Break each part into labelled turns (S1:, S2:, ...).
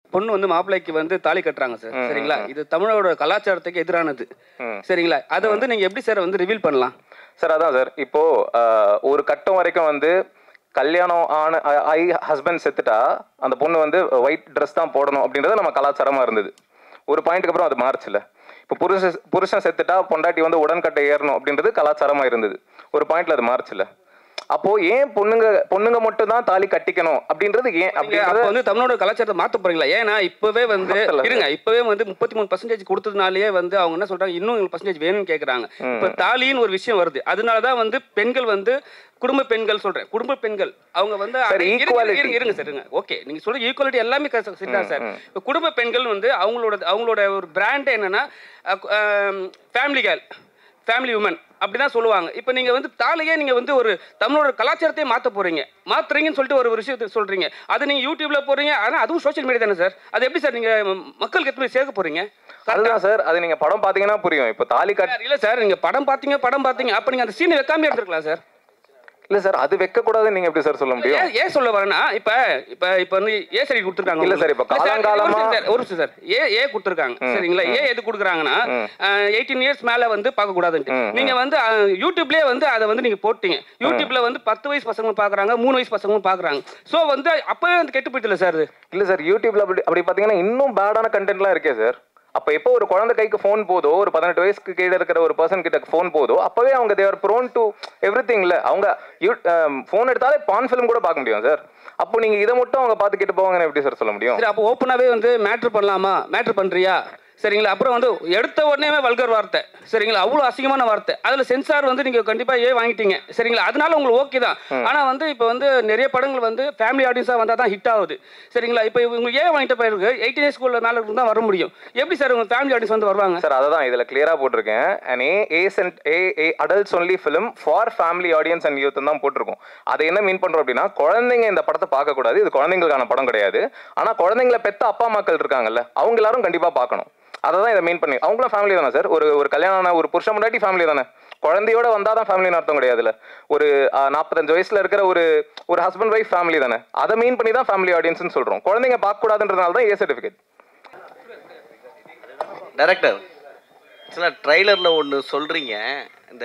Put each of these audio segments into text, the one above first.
S1: பொண்ணு வந்து மாப்பிள்ளைக்கு வந்து தாலி கட்டுறாங்க சார் சரிங்களா இது தமிழோட கலாச்சாரத்துக்கு எதிரானது
S2: ம்.
S1: சரிங்களா அதை வந்து நீங்க எப்படி சார் வந்து ரிவீல் பண்ணலாம்
S2: சார் அதான் சார் இப்போ ஆஹ், ஒரு கட்டம் வரைக்கும் வந்து கல்யாணம் ஆன ஆ- ஆகி ஹஸ்பண்ட் செத்துட்டா அந்த பொண்ணு வந்து ஒயிட் ட்ரெஸ் தான் போடணும் அப்படின்றது நம்ம கலாச்சாரமா இருந்தது ஒரு பாயிண்ட்டுக்கு அப்புறம் அது மாறுச்சுல இப்போ புருஷ புருஷன் செத்துட்டா பொண்டாட்டி வந்து உடன்கட்டை ஏறணும் அப்படின்றது கலாச்சாரமா இருந்தது ஒரு பாயிண்ட்ல அது மாறுச்சுல அப்போ ஏன் பொண்ணுங்க பொண்ணுங்க மட்டும் தான் தாலி கட்டிக்கணும் அப்படின்றது ஏன்
S1: நீங்க
S2: அப்படின்றது
S1: அப்ப வந்து தமிழோட கலாச்சாரத்தை மாத்த போறீங்களா ஏன்னா இப்பவே வந்து
S2: மாத்தல.
S1: இருங்க இப்பவே வந்து முப்பத்தி மூணு பர்சன்டேஜ் கொடுத்ததுனாலயே வந்து அவங்க என்ன சொல்றாங்க இன்னும் எங்களுக்கு பர்சன்டேஜ் வேணும்னு கேக்குறாங்க இப்ப தாலின்னு ஒரு விஷயம் வருது அதனாலதான் வந்து பெண்கள் வந்து குடும்ப பெண்கள் சொல்றேன் குடும்ப பெண்கள் அவங்க வந்து
S2: Sir,
S1: இருங்க, இருங்க,
S2: equality.
S1: இருங்க இருங்க சார் இருங்க ஓகே நீங்க சொல்ற ஈக்குவாலிட்டி எல்லாமே சரிதான் சார் இப்ப குடும்ப பெண்கள் வந்து அவங்களோட அவங்களோட ஒரு பிராண்ட் என்னன்னா ஃபேமிலி கேர்ள் ஃபேமிலி உமன் அப்படிதான் சொல்லுவாங்க இப்போ நீங்க வந்து தாலையே நீங்க வந்து ஒரு தமிழோட கலாச்சாரத்தையே மாத்த போறீங்க மாத்துறீங்கன்னு சொல்லிட்டு ஒரு விஷயத்தை சொல்றீங்க அது நீங்க யூடியூப்ல போறீங்க ஆனா அதுவும் சோஷியல் மீடியா தானே சார் அது எப்படி சார் நீங்க ம- மக்களுக்கு எப்படி போய் சேர்க்க போறீங்க
S2: அதுதான் சார் அது நீங்க படம் பாத்தீங்கன்னா புரியும் இப்போ தாலி கட்
S1: சார், இல்ல சார் நீங்க படம் பாத்தீங்க படம் பாத்தீங்க அப்ப நீங்க அந்த சீனை வைக்காம எடுத்துருக்கலாம் சார்
S2: இல்ல சார் அது வைக்க கூடாதுன்னு நீங்க எப்படி சார் சொல்ல முடியும்
S1: ஏன் ஏன் சொல்ல வரேன்னா இப்ப இப்ப இப்ப வந்து ஏ சரி கொடுத்துருக்காங்க
S2: இல்ல சார், இப்ப
S1: உங்களுக்கு. சார்,
S2: காலங்காலமா-
S1: ஒரு நிமிஷம் சார், ஒரு நிமிஷம் சார் ஏ ஏ கொடுத்துருக்காங்க சரிங்களா ஏ எது கொடுக்குறாங்கன்னா எயிட்டீன் இயர்ஸ் மேல வந்து பார்க்க கூடாதுன்ட்டு நீங்க வந்து அஹ், யூடியூப்லயே வந்து அதை வந்து நீங்க போட்டீங்க யூடியூப்ல வந்து பத்து வயசு பசங்க பாக்குறாங்க மூணு வயசு பசங்க பாக்குறாங்க சோ வந்து அப்பவே வந்து கெட்டு போயிட்டுல சார் இது
S2: இல்ல சார் யூடியூப்ல அப்படி அப்படி பாத்தீங்கன்னா இன்னும் பேடான கண்டென்ட்லாம் இருக்கே சார் அப்ப எப்போ ஒரு குழந்தை கைக்கு ஃபோன் போதோ ஒரு பதினெட்டு வயசுக்கு கீழே இருக்கிற ஒரு பர்சன் கிட்ட ஃபோன் போதோ அப்பவே அவங்க தேவர் ப்ரோன் டு எவ்ரி திங்ல அவங்க ஃபோன் எடுத்தாலே பான் ஃபிலிம் கூட பார்க்க முடியும் சார் அப்போ நீங்க இதை மட்டும் அவங்க பார்த்து கேட்டு போவாங்கன்னு எப்படி சார் சொல்ல முடியும்
S1: சரி அப்போ ஓப்பனாவே வந்து மேட்ரு பண்ணலாமா மேட்ரு பண்றியா சரிங்களா அப்புறம் வந்து எடுத்த உடனே வல்கர் வார்த்தை சரிங்களா அவ்வளோ அசிங்கமான வார்த்தை அதில் சென்சார் வந்து நீங்கள் கண்டிப்பாக ஏ வாங்கிட்டீங்க சரிங்களா அதனால உங்களுக்கு ஓகே தான் ஆனால் வந்து இப்போ வந்து நிறைய படங்கள் வந்து ஃபேமிலி ஆடியன்ஸாக வந்தால் தான் ஹிட் ஆகுது சரிங்களா இப்போ உங்களுக்கு ஏன் வாங்கிட்ட பிறகு எயிட்டீன் இயர்ஸ் ஸ்கூலில் மேலே இருந்து தான் வர முடியும் எப்படி சார் உங்கள் ஃபேமிலி ஆடியன்ஸ் வந்து வருவாங்க
S2: சார் அதை தான் இதில் கிளியராக போட்டிருக்கேன் and A A sent A A adults only film for family audience and youth தான் போட்டிருக்கோம் அதை என்ன மீன் பண்ணுறோம் அப்படின்னா குழந்தைங்க இந்த படத்தை பார்க்கக்கூடாது இது குழந்தைங்களுக்கான படம் கிடையாது ஆனால் குழந்தைங்களை பெத்த அப்பா மக்கள் இருக்காங்கல்ல அவங்க எல்லாரும் கண்டிப்பாக பார்க்கணும் அதை தான் இதை மீன் பண்ணி அவங்களும் ஃபேமிலி தானே சார் ஒரு ஒரு கல்யாணம் ஆன ஒரு புருஷன் முன்னாடி ஃபேமிலி தானே குழந்தையோட வந்தால் தான் ஃபேமிலின்னு அர்த்தம் கிடையாதுல்ல ஒரு ஆஹ், நாற்பத்தஞ்சு வயசுல இருக்கிற ஒரு ஒரு ஹஸ்பண்ட் ஒய்ஃப் ஃபேமிலி தானே அதை மீன் பண்ணி தான் ஃபேமிலி ஆடியன்ஸ்னு சொல்கிறோம் குழந்தைங்க பார்க்கக்கூடாதுன்றதுனால தான் ஏ சர்டிஃபிகேட்
S3: டைரக்டர் ஆக்சுவலாக ட்ரைலரில் ஒன்று சொல்கிறீங்க இந்த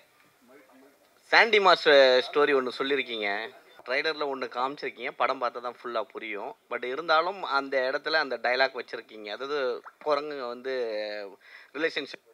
S3: சாண்டி மாஸ்டர் ஸ்டோரி ஒன்று சொல்லியிருக்கீங்க ட்ரைலரில் ஒன்று காமிச்சிருக்கீங்க படம் பார்த்தா தான் ஃபுல்லாக புரியும் பட் இருந்தாலும் அந்த இடத்துல அந்த டைலாக் வச்சுருக்கீங்க அதாவது குரங்குங்க வந்து ரிலேஷன்ஷிப்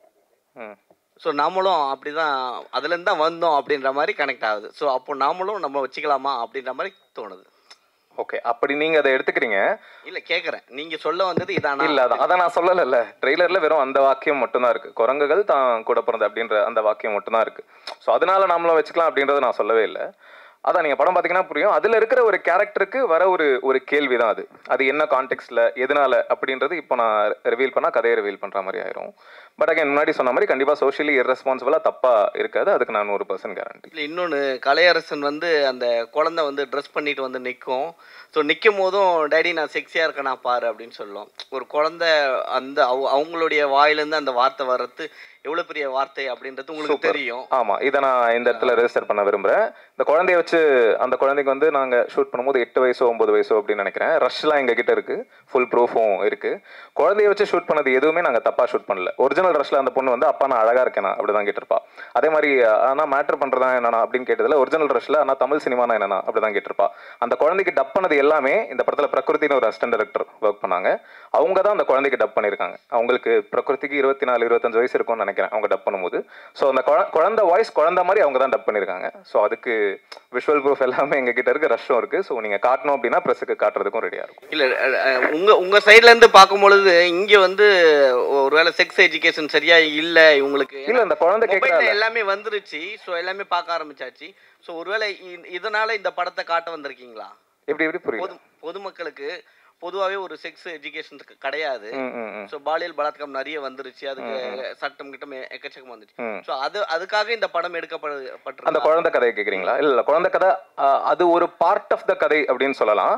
S2: ம்
S3: ஸோ நாமளும் அப்படி தான் அதுலேருந்து தான் வந்தோம் அப்படின்ற மாதிரி கனெக்ட் ஆகுது ஸோ அப்போ நாமளும் நம்ம வச்சுக்கலாமா அப்படின்ற மாதிரி தோணுது
S2: ஓகே அப்படி நீங்க அதை எடுத்துக்கிறீங்க
S3: இல்லை கேட்குறேன் நீங்கள் சொல்ல வந்தது இதானா
S2: இல்ல அதான் அதை நான் சொல்லலைல்ல ட்ரெய்லர்ல வெறும் அந்த வாக்கியம் மட்டும்தான் இருக்கு குரங்குகள் தான் கூட பிறந்த அப்படின்ற அந்த வாக்கியம் மட்டும்தான் இருக்கு ஸோ அதனால நாமளும் வச்சுக்கலாம் அப்படின்றத நான் சொல்லவே இல்லை அதான் நீங்க படம் பார்த்தீங்கன்னா புரியும் அதுல இருக்கிற ஒரு கேரக்டருக்கு வர ஒரு ஒரு கேள்வி தான் அது அது என்ன கான்டெக்ட்ல எதனால அப்படின்றது இப்போ நான் ரிவீல் பண்ணா கதையை ரிவீல் பண்ற மாதிரி ஆயிரும் பட் அகைன் முன்னாடி சொன்ன மாதிரி கண்டிப்பா சோஷியலி irresponsible தப்பா இருக்காது அதுக்கு நான் நூறு பர்சன்ட் கேரண்டி
S3: இல்லை இன்னொன்று கலையரசன் வந்து அந்த குழந்தை வந்து ட்ரெஸ் பண்ணிட்டு வந்து நிற்கும் ஸோ நிற்கும் போதும் டேடி நான் செக்ஸியாக இருக்கேனா பாரு அப்படின்னு சொல்லும் ஒரு குழந்தை அந்த அவ- அவங்களுடைய வாயிலேருந்து அந்த வார்த்தை வர்றது எவ்வளோ பெரிய வார்த்தை அப்படின்றது உங்களுக்கு
S2: Super.
S3: தெரியும்
S2: ஆமா இதை நான் இந்த இடத்துல ரெஜிஸ்டர் பண்ண விரும்புறேன் இந்த குழந்தைய வச்சு அந்த குழந்தைக்கு வந்து நாங்க ஷூட் பண்ணும்போது எட்டு வயசோ ஒன்பது வயசோ அப்படின்னு நினைக்கிறேன் ரஷ்லாம் எங்க கிட்ட இருக்கு ஃபுல் ப்ரூஃபும் இருக்கு குழந்தைய வச்சு ஷூட் பண்ணது எதுவுமே நாங்க தப்பா ஷூட் பண்ணல ஒரிஜினல் ரஷ்ல அந்த பொண்ணு வந்து அப்பா நான் அழகா இருக்கேனா அப்படிதான் கேட்டிருப்பா அதே மாதிரி ஆனா மேட்டர் பண்றதா என்னன்னா அப்படின்னு கேட்டதுல ஒரிஜினல் ரஷ்ல ஆனா தமிழ் சினிமானா என்னன்னா அப்படிதான் கேட்டிருப்பா அந்த குழந்தைக்கு டப் பண்ணது எல்லாமே இந்த படத்துல பிரகிருத்தின்னு ஒரு அசிஸ்டன்ட் டைரக்டர் ஒர்க் பண்ணாங்க அவங்க தான் அந்த குழந்தைக்கு டப் பண்ணியிருக்காங்க அவங்களுக்கு பிரகிருதிக்கு இருபத்தி நாலு இருபத்தஞ்சு வயசு இருக்கும்னு நினைக்கிறேன் அவங்க டப் பண்ணும்போது ஸோ அந்த குழ- குழந்தை வாய்ஸ் குழந்தை மாதிரி அவங்க தான் டப் பண்ணியிருக்காங்க ஸோ அதுக்கு விஷுவல் ப்ரூஃப் எல்லாமே எங்க கிட்ட இருக்கு ரஷ்ஷும் இருக்கு ஸோ நீங்க காட்டணும் அப்படின்னா ப்ரெஸ்ஸுக்கு காட்டுறதுக்கும் ரெடியா இருக்கும்
S3: இல்லை உங்கள் உங்கள் சைட்லேருந்து பார்க்கும்பொழுது இங்கே வந்து ஒருவேளை செக்ஸ் எஜுகேஷன் சரியா இல்லை இவங்களுக்கு
S2: இல்ல இந்த குழந்தை
S3: மொபைல்ல
S2: கேட்கறாங்க
S3: எல்லாமே வந்துருச்சு ஸோ எல்லாமே பார்க்க ஆரம்பிச்சாச்சு ஸோ ஒருவேளை இ- இதனால இந்த படத்தை காட்ட வந்திருக்கீங்களா
S2: எப்படி எப்படி புரியுது
S3: பொது பொதுமக்களுக்கு பொதுவாகவே ஒரு செக்ஸ் எஜுகேஷன் கிடையாது
S2: ம், ம், ம்.
S3: ஸோ பாலியல் பலாத்காரம் நிறைய வந்துருச்சு அதுக்கு சட்டம் கிட்டம் எ- எக்கச்சக்கம் வந்துச்சு
S2: ம்.
S3: ஸோ அது அதுக்காக இந்த படம்
S2: அந்த
S3: எடுக்கப்பட்டு
S2: குழந்தை கதையை கேக்குறீங்களா இல்ல இல்ல குழந்தை கதை ஆஹ், அது ஒரு பார்ட் ஆஃப் த கதை அப்படின்னு சொல்லலாம்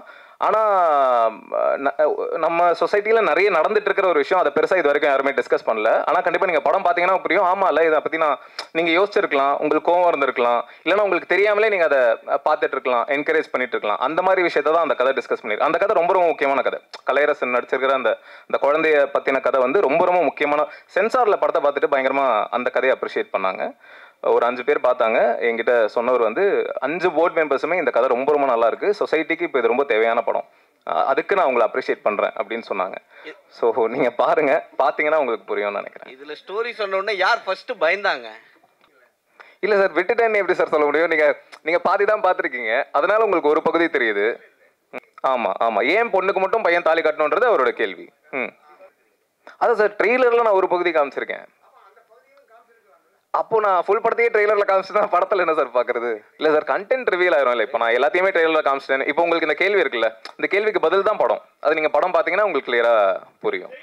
S2: ஆனால் நம்ம சொசைட்டியில் நிறைய நடந்துட்டு இருக்கிற ஒரு விஷயம் அதை பெருசாக இது வரைக்கும் யாருமே டிஸ்கஸ் பண்ணல ஆனால் கண்டிப்பாக நீங்கள் படம் பார்த்தீங்கன்னா புரியும் ஆமா இல்லை இதை பற்றி நான் நீங்கள் யோசிச்சிருக்கலாம் உங்களுக்கு கோவம் இருந்திருக்கலாம் இல்லைன்னா உங்களுக்கு தெரியாமலே நீங்கள் அதை பார்த்துட்டு இருக்கலாம் என்கரேஜ் பண்ணிட்டு இருக்கலாம் அந்த மாதிரி விஷயத்தை தான் அந்த கதை டிஸ்கஸ் பண்ணிருக்கு அந்த கதை ரொம்ப ரொம்ப முக்கியமான கதை கலையரசன் நடிச்சிருக்கிற அந்த அந்த குழந்தைய பற்றின கதை வந்து ரொம்ப ரொம்ப முக்கியமான சென்சாரில் படத்தை பார்த்துட்டு பயங்கரமாக அந்த கதையை அப்ரிஷியேட் பண்ணாங்க ஒரு அஞ்சு பேர் பார்த்தாங்க என்கிட்ட சொன்னவர் வந்து அஞ்சு போர்ட் மெம்பர்ஸுமே இந்த கதை ரொம்ப ரொம்ப நல்லா இருக்கு சொசைட்டிக்கு இப்போ இது ரொம்ப தேவையான படம் அஹ் அதுக்கு நான் உங்களை அப்ரிஷியேட் பண்றேன் அப்படின்னு சொன்னாங்க ஸோ நீங்க பாருங்க பார்த்தீங்கன்னா உங்களுக்கு புரியும்னு நினைக்கிறேன்
S3: இதுல ஸ்டோரி சொன்ன உடனே யார் ஃபர்ஸ்ட் பயந்தாங்க
S2: இல்ல சார் விட்டுட்டேன்னு எப்படி சார் சொல்ல முடியும் நீங்க நீங்க பாதி தான் பார்த்துருக்கீங்க அதனால உங்களுக்கு ஒரு பகுதி தெரியுது ம், ஆமா ஆமா ஏன் பொண்ணுக்கு மட்டும் பையன் தாலி கட்டணுன்றது அவரோட கேள்வி ம் அதான் சார் ட்ரெய்லர்ல நான் ஒரு பகுதி காமிச்சிருக்கேன் அப்போ நான் ஃபுல் படத்தையே ட்ரெய்லர்ல காமிச்சுனா படத்துல என்ன சார் பாக்குறது இல்ல சார் கண்டென்ட் ரிவீல் ஆயிரும் இல்ல இப்போ நான் எல்லாத்தையுமே ட்ரெய்லர்ல காமிச்சிட்டேன் இப்போ உங்களுக்கு இந்த கேள்வி இருக்குல்ல இந்த கேள்விக்கு பதில் தான் படம் அது நீங்க படம் பாத்தீங்கன்னா உங்களுக்கு கிளியரா புரியும்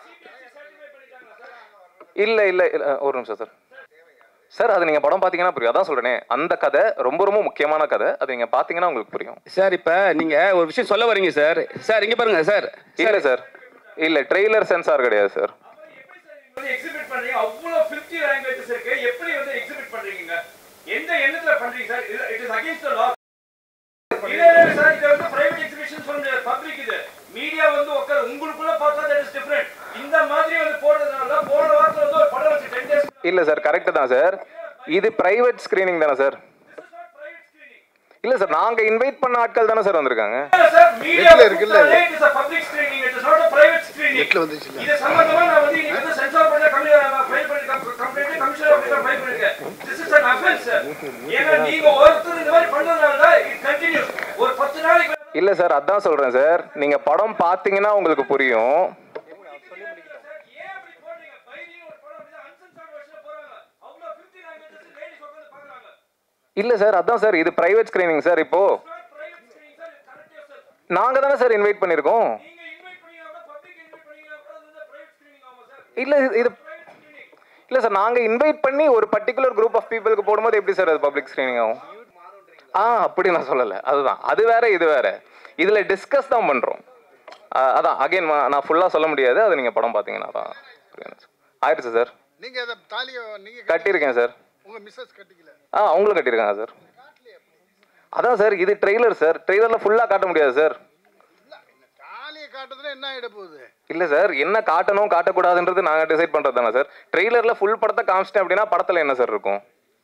S2: இல்ல இல்ல இல்ல ஒரு நிமிஷம் சார் சார் அது நீங்க படம் பாத்தீங்கன்னா புரியும் அதான் சொல்றேனே அந்த கதை ரொம்ப ரொம்ப முக்கியமான கதை அது நீங்க பாத்தீங்கன்னா உங்களுக்கு புரியும்
S1: சார் இப்போ நீங்கள் ஒரு விஷயம் சொல்ல வரீங்க சார் சார் இங்கே பாருங்க சார்
S2: இல்ல சார் இல்ல ட்ரெய்லர் சென்சார் கிடையாது சார்
S4: வந்து எக்ஸிபிட் பண்றீங்க அவ்வளவு 50 லாங்குவேஜஸ் இருக்கு எப்படி வந்து எக்ஸிபிட் பண்றீங்க எந்த எண்ணத்துல பண்றீங்க sir it is against the law இல்ல இல்ல சார் இது வந்து பிரைவேட் எக்ஸிபிஷன் சொல்ல முடியாது பப்ளிக் இது மீடியா வந்து உட்கார் உங்களுக்குள்ள பார்த்தா தட் இஸ் டிஃபரெண்ட் இந்த மாதிரி வந்து போடுறதுனால போன வாரத்துல வந்து ஒரு படம் வச்சு 10 டேஸ்
S2: இல்ல சார் கரெக்ட் தான் சார் இது பிரைவேட் ஸ்கிரீனிங் தானே சார்
S4: பிரைவேட் ஸ்கிரீனிங்
S2: இல்ல சார் நாங்க இன்வைட் பண்ண ஆட்கள் தானே சார் வந்திருக்காங்க
S4: சார் மீடியா
S5: நெட்ல இருக்குல்ல இது?
S4: It is a public screening it is not a private screening
S5: நெட்ல வந்துச்சுல்ல?
S4: இது சம்பந்தமா நான் வந்து இன்னைக்கு வந்து சென்சார் பண்ண கம்மி ஃபைல் பண்ணி கம்ப்ளைண்ட் கமிஷனர் ஆஃபீஸர் ஃபைல் பண்ணிருக்கேன் திஸ் இஸ் an offense ஏன்னா நீங்க ஒருத்தர் இந்த மாதிரி பண்றதுனால தான் இட் கண்டினியூஸ் ஒரு 10 நாளைக்கு மேல
S2: இல்ல சார் அதான் சொல்றேன் சார் நீங்க படம் பாத்தீங்கன்னா உங்களுக்கு புரியும்
S4: ஏன் அப்படி போடுறீங்க பைரிங் ஒரு படம் அப்படியே அன்சென்சார்ட் வெர்ஷன்ல போறாங்க அவ்வளவு 50 லாங்குவேஜஸ் லேடிஸ் உட்கார்ந்து பார்க்கறாங்க
S2: இல்ல சார் அதான் சார் இது பிரைவேட் ஸ்கிரீனிங் சார் இப்போ
S4: not private screening sir correct yourself
S2: நாங்க தானே சார் இன்வைட் பண்ணிருக்கோம்
S4: நீங்க இன்வைட் பண்ணீங்க கூட பப்ளிக் இன்வைட் பண்ணீங்க கூட அது வந்து பிரைவேட் ஸ்கிரீனிங் ஆமா சார்
S2: இல்ல இது- இது
S4: பிரைவேட் ஸ்கிரீனிங்
S2: இல்ல சார் நாங்க இன்வைட் பண்ணி ஒரு பர்டிகுலர் குரூப் ஆஃப் பீப்புளுக்கு போடும்போது எப்படி சார் அது பப்ளிக் ஸ்கிரீனிங் ஆகும் ஆ அப்படி நான் சொல்லல அதுதான் அது வேற இது வேற இதுல டிஸ்கஸ் தான் பண்றோம் ஆ, அதான் அகைன் நான் ஃபுல்லா சொல்ல முடியாது அது நீங்க படம் பாத்தீங்கன்னா தான் புரியும். ஆயிடுச்சு சார்
S5: நீங்க அதை தாலியை நீங்க கட்டி-
S2: கட்டியிருக்கேன் சார்
S5: உங்க மிஸ்ஸஸ் கட்டிக்கல
S2: ஆ அவங்களும் கட்டியிருக்காங்க சார் அதான் சார் இது ட்ரெய்லர் சார் ட்ரெய்லர்ல ஃபுல்லா காட்ட முடியாது சார்
S5: இல்ல இந்த தாலியை காட்டுறதுல என்ன ஆயிட போகுது
S2: இல்ல சார் என்ன காட்டணும் காட்டக்கூடாதுன்றது நாங்க டிசைட் பண்றது தானே சார் ட்ரெய்லர்ல ஃபுல் படத்தை காமிச்சிட்டேன் அப்படின்னா படத்துல என்ன சார் இருக்கும்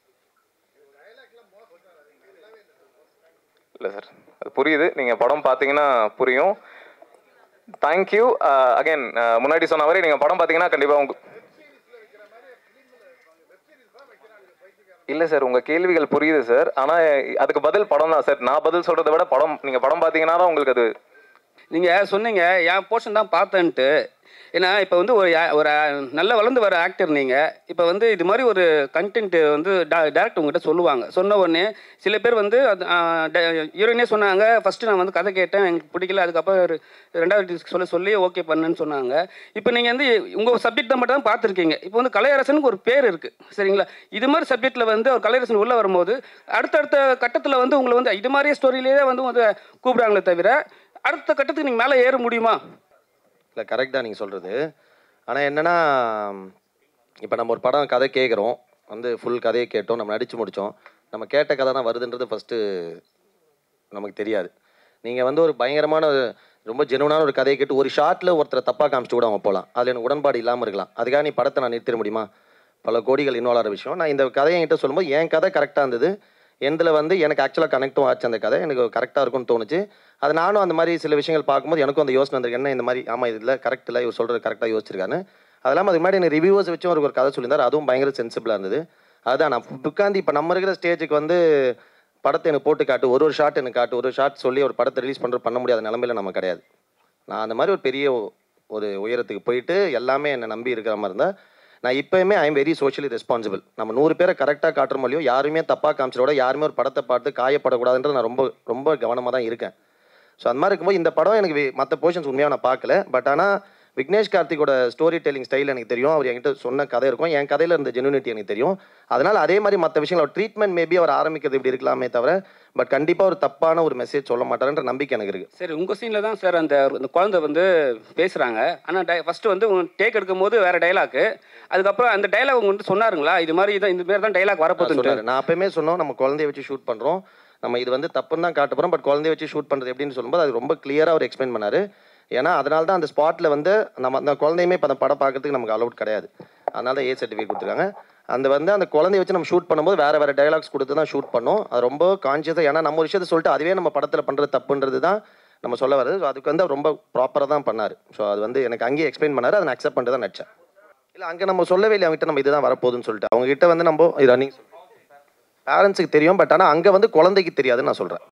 S2: இல்ல சார் அது புரியுது நீங்க படம் பார்த்தீங்கன்னா புரியும் தேங்க்யூ அகைன் முன்னாடி சொன்ன மாதிரி நீங்க படம் பார்த்தீங்கன்னா கண்டிப்பா உங்க இல்ல சார் உங்க கேள்விகள் புரியுது சார் ஆனா அதுக்கு பதில் படம் தான் சார் நான் பதில் சொல்றதை விட படம் நீங்க படம் பார்த்தீங்கன்னா தான் உங்களுக்கு அது
S1: நீங்கள் சொன்னீங்க என் போர்ஷன் தான் பார்த்தேன்ட்டு ஏன்னா இப்போ வந்து ஒரு யா- ஒரு அஹ், நல்ல வளர்ந்து வர ஆக்டர் நீங்கள் இப்போ வந்து இது மாதிரி ஒரு கண்டென்ட் வந்து டேரக்டர் உங்ககிட்ட சொல்லுவாங்க சொன்ன உடனே சில பேர் வந்து ஹீரோயினே சொன்னாங்க ஃபஸ்ட்டு நான் வந்து கதை கேட்டேன் எனக்கு பிடிக்கல அதுக்கப்புறம் ஒரு ரெண்டாவது சொல்ல சொல்லி ஓகே பண்ணுன்னு சொன்னாங்க இப்போ நீங்கள் வந்து உங்கள் சப்ஜெக்ட் தான் மட்டும் தான் பார்த்துருக்கீங்க இப்போ வந்து கலையரசனுக்கு ஒரு பேர் இருக்குது சரிங்களா இது மாதிரி சப்ஜெக்ட்டில் வந்து ஒரு கலையரசன் உள்ளே வரும்போது அடுத்தடுத்த கட்டத்தில் வந்து உங்களை வந்து இது மாதிரி ஸ்டோரியிலேயே வந்து வந்து கூப்பிடுறாங்களே தவிர அடுத்த கட்டத்துக்கு நீங்கள் மேலே ஏற முடியுமா
S6: இல்லை கரெக்ட் தான் நீங்கள் சொல்கிறது ஆனால் என்னென்னா இப்போ நம்ம ஒரு படம் கதை கேட்குறோம் வந்து ஃபுல் கதையை கேட்டோம் நம்ம நடித்து முடித்தோம் நம்ம கேட்ட கதை தான் வருதுன்றது ஃபஸ்ட்டு நமக்கு தெரியாது நீங்கள் வந்து ஒரு பயங்கரமான ரொம்ப ஜெனுவனான ஒரு கதையை கேட்டு ஒரு ஷார்ட்டில் ஒருத்தரை தப்பாக காமிச்சிட்டு கூட அவங்க போகலாம் அதில் எனக்கு உடன்பாடு இல்லாமல் இருக்கலாம் அதுக்காக நீ படத்தை நான் நிறுத்திட முடியுமா பல கோடிகள் இன்வால்வ் ஆகிற விஷயம் நான் இந்த கதையை என்கிட்ட சொல்லும்போது என் கதை கரெக்டாக இருந்தது எந்தில் வந்து எனக்கு ஆக்சுவலாக கனெக்டும் ஆச்சு அந்த கதை எனக்கு கரெக்டாக இருக்கும்னு தோணுச்சு அது நானும் அந்த மாதிரி சில விஷயங்கள் பார்க்கும்போது எனக்கும் அந்த யோசனை வந்திருக்கு என்ன இந்த மாதிரி ஆமாம் இதில் கரெக்ட் இல்லை இவர் சொல்கிறது கரெக்டாக யோசிச்சிருக்கான்னு அது இல்லாமல் அதுக்கு முன்னாடி எனக்கு ரிவ்யூவர்ஸ் வச்சும் அவருக்கு ஒரு கதை சொல்லியிருந்தார் அதுவும் பயங்கர சென்சிபிளாக இருந்தது அதுதான் நான் உட்காந்து இப்போ நம்ம இருக்கிற ஸ்டேஜுக்கு வந்து படத்தை எனக்கு போட்டு காட்டு ஒரு ஒரு ஷாட் எனக்கு காட்டு ஒரு ஷாட் சொல்லி ஒரு படத்தை ரிலீஸ் பண்ணுற பண்ண முடியாத நிலமையில நம்ம கிடையாது நான் அந்த மாதிரி ஒரு பெரிய ஒரு உயரத்துக்கு போயிட்டு எல்லாமே என்னை நம்பி இருக்கிற மாதிரி இருந்தால் நான் இப்போயுமே I am very socially responsible நம்ம நூறு பேரை கரெக்டாக காட்டுற மாதிரியும் யாருமே தப்பாக காமிச்சிட யாருமே ஒரு படத்தை பார்த்து காயப்படக்கூடாதுன்றது நான் ரொம்ப ரொம்ப கவனமாக தான் இருக்கேன் ஸோ அந்த மாதிரி இருக்கும்போது இந்த படம் எனக்கு மற்ற போர்ஷன்ஸ் உண்மையாக நான் பார்க்கல பட் ஆனால் விக்னேஷ் கார்த்திகோட ஸ்டோரி டெல்லிங் ஸ்டைல் எனக்கு தெரியும் அவர் என்கிட்ட சொன்ன கதை இருக்கும் என் கதையில் இருந்த ஜெனுனிட்டி எனக்கு தெரியும் அதனால் அதே மாதிரி மற்ற விஷயங்கள் அவர் ட்ரீட்மெண்ட் மேபி அவர் ஆரம்பிக்கிறது இப்படி இருக்கலாமே தவிர பட் கண்டிப்பாக ஒரு தப்பான ஒரு மெசேஜ் சொல்ல மாட்டாருன்ற நம்பிக்கை எனக்கு இருக்குது
S1: சரி உங்கள் சீனில் தான் சார் அந்த அந்த குழந்தை வந்து பேசுகிறாங்க ஆனால் டை ஃபஸ்ட்டு வந்து டேக் எடுக்கும் போது வேறு டைலாக்கு அதுக்கப்புறம் அந்த டைலாக் உங்க வந்து சொன்னாருங்களா இது மாதிரி தான் இந்த மாதிரி தான் டைலாக் வரப்போகுதுன்ட்டு
S6: சொன்னாரு. நான் அப்பயுமே சொன்னோம் நம்ம குழந்தைய வச்சு ஷூட் பண்ணுறோம் நம்ம இது வந்து தப்புன்னு தான் காட்ட போகிறோம் பட் குழந்தைய வச்சு ஷூட் பண்ணுறது எப்படின்னு சொல்லும்போது அது ரொம்ப கிளியராக அவர் எக்ஸ்பிளைன் பண்ணாரு ஏன்னா அதனால தான் அந்த ஸ்பாட்டில் வந்து நம்ம அந்த குழந்தையுமே இப்போ அந்த படம் பார்க்கறதுக்கு நமக்கு அலௌட் கிடையாது அதனால தான் ஏ சர்டிஃபிகேட் கொடுத்துருக்காங்க அந்த வந்து அந்த குழந்தைய வச்சு நம்ம ஷூட் பண்ணும்போது வேறு வேறு டைலாக்ஸ் கொடுத்து தான் ஷூட் பண்ணோம் அது ரொம்ப கான்ஷியஸாக ஏன்னா நம்ம ஒரு விஷயத்தை சொல்லிட்டு அதுவே நம்ம படத்தில் பண்ணுறது தப்புன்றது தான் நம்ம சொல்ல வருது ஸோ அதுக்கு வந்து அவர் ரொம்ப ப்ராப்பராக தான் பண்ணார் ஸோ அது வந்து எனக்கு அங்கேயே எக்ஸ்பிளைன் பண்ணார் அதை நான் அக்செப்ட் பண்ணிட்டு தான் நடிச்சேன் இல்லை அங்கே நம்ம சொல்லவே இல்லை அவங்ககிட்ட நம்ம இதுதான் வரப்போகுதுன்னு சொல்லிட்டு அவங்க கிட்ட வந்து நம்ம இது ரன்னிங் பேரண்ட்ஸுக்கு தெரியும் பட் ஆனால் அங்கே வந்து குழந்தைக்கு தெரியாதுன்னு நான் சொல்கிறேன்